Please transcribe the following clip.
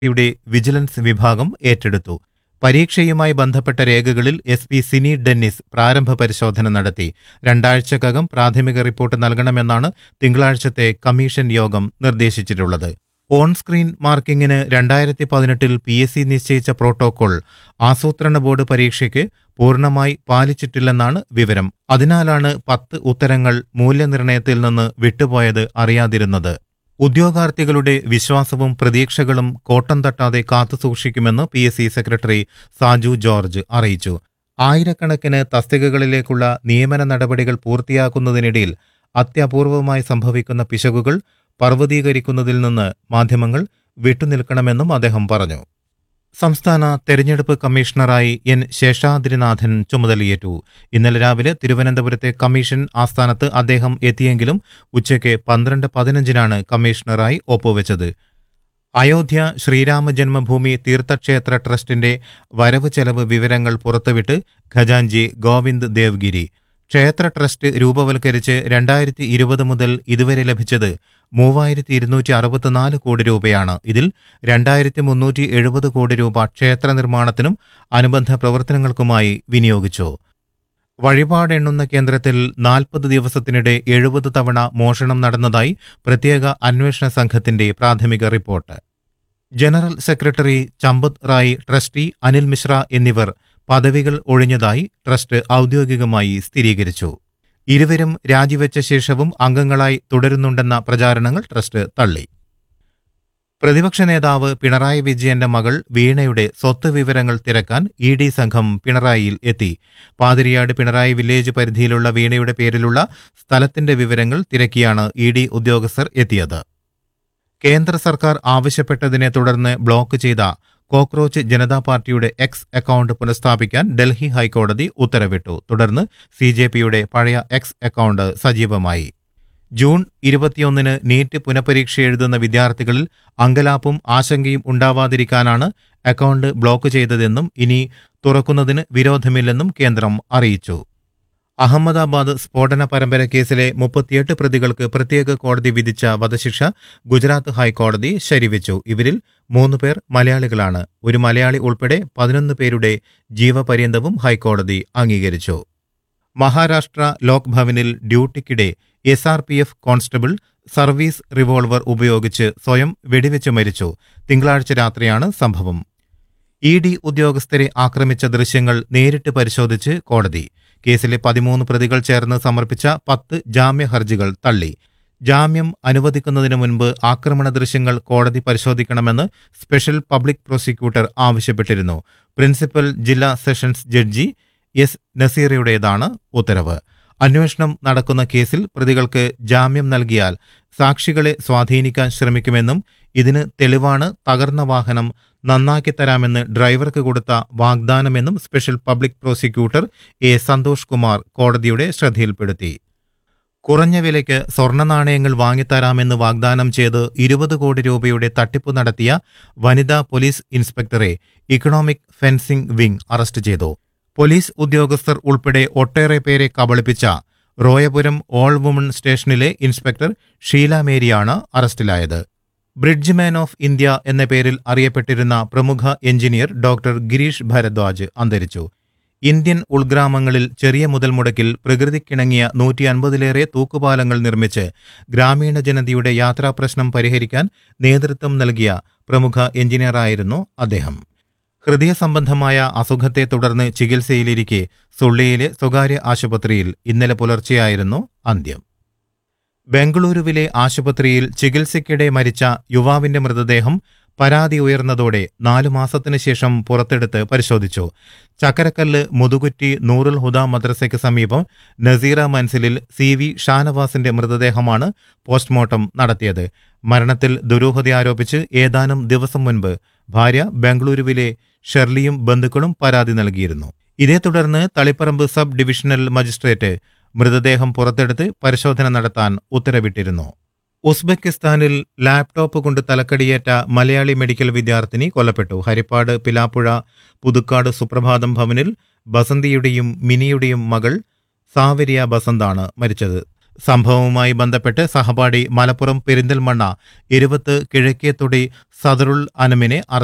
യുടെ വിജിലൻസ് വിഭാഗം ഏറ്റെടുത്തു പരീക്ഷയുമായി ബന്ധപ്പെട്ട രേഖകളിൽ എസ് പി സിനി ഡെന്നിസ് പ്രാരംഭ പരിശോധന നടത്തി രണ്ടാഴ്ചക്കകം പ്രാഥമിക റിപ്പോർട്ട് നൽകണമെന്നാണ് തിങ്കളാഴ്ചത്തെ കമ്മീഷൻ യോഗം നിർദ്ദേശിച്ചിട്ടുള്ളത് ഓൺ സ്ക്രീൻ മാർക്കിങ്ങിന് രണ്ടായിരത്തി പതിനെട്ടിൽ പി എസ് സി നിശ്ചയിച്ച പ്രോട്ടോകോൾ ആസൂത്രണ ബോർഡ് പരീക്ഷയ്ക്ക് പൂർണ്ണമായി പാലിച്ചിട്ടില്ലെന്നാണ് വിവരം അതിനാലാണ് പത്ത് ഉത്തരങ്ങൾ മൂല്യനിർണ്ണയത്തിൽ നിന്ന് വിട്ടുപോയത് അറിയാതിരുന്നത് ഉദ്യോഗാർത്ഥികളുടെ വിശ്വാസവും പ്രതീക്ഷകളും കോട്ടം തട്ടാതെ കാത്തുസൂക്ഷിക്കുമെന്ന് P S C secretary Saju George അറിയിച്ചു ആയിരക്കണക്കിന് തസ്തികകളിലേക്കുള്ള നിയമന നടപടികൾ പൂർത്തിയാക്കുന്നതിനിടയിൽ അത്യപൂർവമായി സംഭവിക്കുന്ന പിശകുകൾ പർവ്വതീകരിക്കുന്നതിൽ നിന്ന് മാധ്യമങ്ങൾ വിട്ടുനിൽക്കണമെന്നും അദ്ദേഹം പറഞ്ഞു സംസ്ഥാന തെരഞ്ഞെടുപ്പ് കമ്മീഷണറായി എൻ ശേഷാദ്രിനാഥൻ ചുമതലയേറ്റു ഇന്നലെ രാവിലെ തിരുവനന്തപുരത്തെ കമ്മീഷൻ ആസ്ഥാനത്ത് അദ്ദേഹം എത്തിയെങ്കിലും ഉച്ചയ്ക്ക് പന്ത്രണ്ട് പതിനഞ്ചിനാണ് കമ്മീഷണറായി ഒപ്പുവെച്ചത് അയോധ്യ ശ്രീരാമ ജന്മഭൂമി തീർത്ഥക്ഷേത്ര ട്രസ്റ്റിന്റെ വരവ് ചെലവ് വിവരങ്ങൾ പുറത്തുവിട്ട് ഖജാൻജി ഗോവിന്ദ് ദേവ്ഗിരി ക്ഷേത്ര ട്രസ്റ്റ് രൂപവൽക്കരിച്ച് രണ്ടായിരത്തി ഇരുപത് മുതൽ ഇതുവരെ ലഭിച്ചത് മൂവായിരത്തി ഇരുന്നൂറ്റി അറുപത്തിനാല് കോടി രൂപയാണ് ഇതിൽ രണ്ടായിരത്തി മുന്നൂറ്റി എഴുപത് കോടി രൂപ ക്ഷേത്ര നിർമ്മാണത്തിനും അനുബന്ധ പ്രവർത്തനങ്ങൾക്കുമായി വിനിയോഗിച്ചു വഴിപാടെണ്ണുന്ന കേന്ദ്രത്തിൽ നാൽപ്പത് ദിവസത്തിനിടെ എഴുപത് തവണ മോഷണം നടന്നതായി പ്രത്യേക അന്വേഷണ സംഘത്തിന്റെ പ്രാഥമിക report general secretary Champat Rai trustee Anil Mishra എന്നിവർ പദവികൾ ഒഴിഞ്ഞതായി ട്രസ്റ്റ് ഔദ്യോഗികമായി സ്ഥിരീകരിച്ചു ഇരുവരും രാജിവെച്ച ശേഷവും അംഗങ്ങളായി തുടരുന്നുണ്ടെന്ന പ്രചാരണങ്ങൾ ട്രസ്റ്റ് തള്ളി പ്രതിപക്ഷ നേതാവ് പിണറായി വിജയന്റെ മകൾ വീണയുടെ സ്വത്ത് വിവരങ്ങൾ തിരക്കാൻ ഇ ഡി സംഘം പിണറായിയിൽ എത്തി പാതിരിയാട് പിണറായി വില്ലേജ് പരിധിയിലുള്ള വീണയുടെ പേരിലുള്ള സ്ഥലത്തിന്റെ വിവരങ്ങൾ തിരക്കിയാണ് ഇ ഡി ഉദ്യോഗസ്ഥർ എത്തിയത് കേന്ദ്ര സർക്കാർ ആവശ്യപ്പെട്ടതിനെ തുടർന്ന് ബ്ലോക്ക് ചെയ്ത കോക്രോച്ച് ജനതാ പാർട്ടിയുടെ എക്സ് അക്കൗണ്ട് പുനഃസ്ഥാപിക്കാൻ ഡൽഹി ഹൈക്കോടതി ഉത്തരവിട്ടു തുടർന്ന് സി ജെ പിയുടെ പഴയ എക്സ് അക്കൗണ്ട് സജീവമായി ജൂൺ ഇരുപത്തിയൊന്നിന് നീറ്റ് പുനഃപരീക്ഷ എഴുതുന്ന വിദ്യാർത്ഥികളിൽ അങ്കലാപ്പും ആശങ്കയും ഉണ്ടാവാതിരിക്കാനാണ് അക്കൗണ്ട് ബ്ലോക്ക് ചെയ്തതെന്നും ഇനി തുറക്കുന്നതിന് വിരോധമില്ലെന്നും കേന്ദ്രം അറിയിച്ചു അഹമ്മദാബാദ് സ്ഫോടന പരമ്പര കേസിലെ മുപ്പത്തിയെട്ട് പ്രതികൾക്ക് പ്രത്യേക കോടതി വിധിച്ച വധശിക്ഷ ഗുജറാത്ത് ഹൈക്കോടതി ശരിവെച്ചു ഇവരിൽ മൂന്ന് പേർ മലയാളികളാണ് ഒരു മലയാളി ഉൾപ്പെടെ പതിനൊന്ന് പേരുടെ ജീവപര്യന്തവും ഹൈക്കോടതി അംഗീകരിച്ചു മഹാരാഷ്ട്ര ലോക് ഭവനിൽ ഡ്യൂട്ടിക്കിടെ S R P F constable service revolver ഉപയോഗിച്ച് സ്വയം വെടിവെച്ച് മരിച്ചു തിങ്കളാഴ്ച രാത്രിയാണ് സംഭവം ഇ ഡി ഉദ്യോഗസ്ഥരെ ആക്രമിച്ച ദൃശ്യങ്ങൾ നേരിട്ട് പരിശോധിച്ച് കോടതി കേസിലെ പതിമൂന്ന് പ്രതികൾ ചേർന്ന് സമർപ്പിച്ച പത്ത് ജാമ്യ ഹർജികൾ തള്ളി ജാമ്യം അനുവദിക്കുന്നതിന് മുൻപ് ആക്രമണ ദൃശ്യങ്ങൾ കോടതി പരിശോധിക്കണമെന്ന് സ്പെഷ്യൽ പബ്ലിക് പ്രോസിക്യൂട്ടർ ആവശ്യപ്പെട്ടിരുന്നു പ്രിൻസിപ്പൽ ജില്ലാ സെഷൻസ് ജഡ്ജി എസ് നസീറയുടേതാണ് ഉത്തരവ് അന്വേഷണം നടക്കുന്ന കേസിൽ പ്രതികൾക്ക് ജാമ്യം നൽകിയാൽ സാക്ഷികളെ സ്വാധീനിക്കാൻ ശ്രമിക്കുമെന്നും ഇതിന് തെളിവാണ് തകർന്ന വാഹനം നന്നാക്കി തരാമെന്ന് ഡ്രൈവർക്ക് കൊടുത്ത വാഗ്ദാനമെന്നും special public prosecutor A Santhosh Kumar കോടതിയുടെ ശ്രദ്ധയിൽപ്പെടുത്തി കുറഞ്ഞ വിലയ്ക്ക് സ്വർണ്ണ നാണയങ്ങൾ വാങ്ങിത്തരാമെന്ന് വാഗ്ദാനം ചെയ്ത് ഇരുപത് കോടി രൂപയുടെ തട്ടിപ്പ് നടത്തിയ വനിതാ പോലീസ് ഇൻസ്പെക്ടറെ ഇക്കണോമിക് ഫെൻസിംഗ് വിംഗ് അറസ്റ്റ് ചെയ്തു പോലീസ് ഉദ്യോഗസ്ഥർ ഉൾപ്പെടെ ഒട്ടേറെ പേരെ കബളിപ്പിച്ച റോയപുരം ഓൾ വുമൺ സ്റ്റേഷനിലെ ഇൻസ്പെക്ടർ ഷീല മേരിയാണ് അറസ്റ്റിലായത് ബ്രിഡ്ജ് മാൻ ഓഫ് ഇന്ത്യ എന്ന പേരിൽ അറിയപ്പെട്ടിരുന്ന പ്രമുഖ എഞ്ചിനീയർ ഡോക്ടർ ഗിരീഷ് ഭരദ്വാജ് അന്തരിച്ചു ഇന്ത്യൻ ഉൾഗ്രാമങ്ങളിൽ ചെറിയ മുതൽ മുടക്കിൽ പ്രകൃതിക്കിണങ്ങിയ നൂറ്റി അൻപതിലേറെ തൂക്കുപാലങ്ങൾ നിർമ്മിച്ച് ഗ്രാമീണ ജനതയുടെ യാത്രാപ്രശ്നം പരിഹരിക്കാൻ നേതൃത്വം നൽകിയ പ്രമുഖ എഞ്ചിനീയറായിരുന്നു അദ്ദേഹം ഹൃദയ സംബന്ധമായ അസുഖത്തെ തുടർന്ന് ചികിത്സയിലിരിക്കെ സുള്ളിയിലെ സ്വകാര്യ ആശുപത്രിയിൽ ഇന്നലെ പുലർച്ചെയായിരുന്നു അന്ത്യം ബംഗളൂരുവിലെ ആശുപത്രിയിൽ ചികിത്സയ്ക്കിടെ മരിച്ച യുവാവിന്റെ മൃതദേഹം പരാതി ഉയർന്നതോടെ നാലു മാസത്തിനു ശേഷം പുറത്തെടുത്ത് പരിശോധിച്ചു ചക്കരക്കല്ല് മുതുകുറ്റി നൂറുൽ ഹുദ മദ്രസയ്ക്ക് സമീപം നസീറ മൻസിലിൽ സി വി ഷാനവാസിന്റെ മൃതദേഹമാണ് പോസ്റ്റ്മോർട്ടം നടത്തിയത് മരണത്തിൽ ദുരൂഹത ആരോപിച്ച് ഏതാനും ദിവസം മുൻപ് ഭാര്യ ബംഗളൂരുവിലെ ഷെർലിയും ബന്ധുക്കളും പരാതി നൽകിയിരുന്നു ഇതേ തുടർന്ന് തളിപ്പറമ്പ് സബ് ഡിവിഷണൽ മജിസ്ട്രേറ്റ് മൃതദേഹം പുറത്തെടുത്ത് പരിശോധന നടത്താൻ ഉത്തരവിട്ടിരുന്നു ഉസ്ബെക്കിസ്ഥാനിൽ ലാപ്ടോപ്പ് കൊണ്ട് തലക്കടിയേറ്റ മലയാളി മെഡിക്കൽ വിദ്യാർത്ഥിനി കൊല്ലപ്പെട്ടു ഹരിപ്പാട് പിലാപ്പുഴ പുതുക്കാട് സുപ്രഭാതം ഭവനിൽ ബസന്തിയുടെയും മിനിയുടെയും മകൾ സാവരിയ ബസന്താണ് മരിച്ചത് സംഭവവുമായി ബന്ധപ്പെട്ട് സഹപാഠി മലപ്പുറം പെരിന്തൽമണ്ണ ഇരുപത്ത് കിഴക്കേത്തൊടി സദറുൽ അനമിനെ